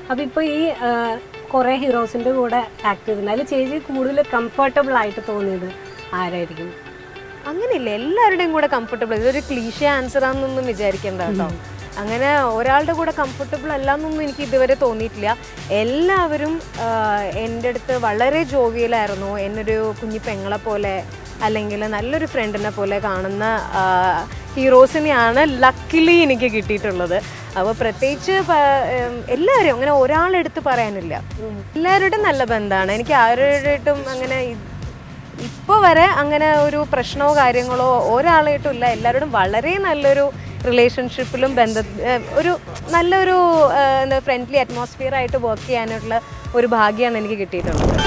അപ്പോൾ ഇപ്പോൾ ഈ കുറേ ഹീറോസിൻ്റെ കൂടെ ആക്ട് ചെയ്തിട്ടുണ്ട് അതിൽ ചേച്ചി കൂടുതൽ കംഫർട്ടബിൾ ആയിട്ട് തോന്നിയത് ആരായിരിക്കും അങ്ങനെയില്ല എല്ലാവരുടെയും കൂടെ കംഫർട്ടബിൾ ഇതൊരു ക്ലീഷ ആൻസർ ആണെന്നൊന്നും വിചാരിക്കേണ്ട കേട്ടോ അങ്ങനെ ഒരാളുടെ കൂടെ കംഫർട്ടബിൾ അല്ലാന്നൊന്നും എനിക്ക് ഇതുവരെ തോന്നിയിട്ടില്ല എല്ലാവരും ആഹ്, എൻ്റെ അടുത്ത് വളരെ ജോവിയലായിരുന്നു എന്നൊരു കുഞ്ഞി പെങ്ങളെ പോലെ അല്ലെങ്കിൽ നല്ലൊരു ഫ്രണ്ടിനെ പോലെ കാണുന്ന ആഹ്, ഹീറോസിനെയാണ് ലക്കിലി എനിക്ക് കിട്ടിയിട്ടുള്ളത് അപ്പോൾ പ്രത്യേകിച്ച് പ- ഉം, എല്ലാവരും അങ്ങനെ ഒരാളെടുത്ത് പറയാനില്ല എല്ലാവരുടെയും നല്ല ബന്ധമാണ് എനിക്ക് ആരുടെയിട്ടും അങ്ങനെ ഇത് ഇപ്പോൾ വരെ അങ്ങനെ ഒരു പ്രശ്നമോ കാര്യങ്ങളോ ഒരാളായിട്ടും ഇല്ല എല്ലാവരോടും വളരെ നല്ലൊരു റിലേഷൻഷിപ്പിലും ബന്ധ ഏഹ് ഒരു നല്ലൊരു ഏഹ് എന്താ ഫ്രണ്ട്ലി അറ്റ്മോസ്ഫിയർ ആയിട്ട് വർക്ക് ചെയ്യാനുള്ള ഒരു ഭാഗ്യമാണ് എനിക്ക് കിട്ടിയിട്ടുള്ളത്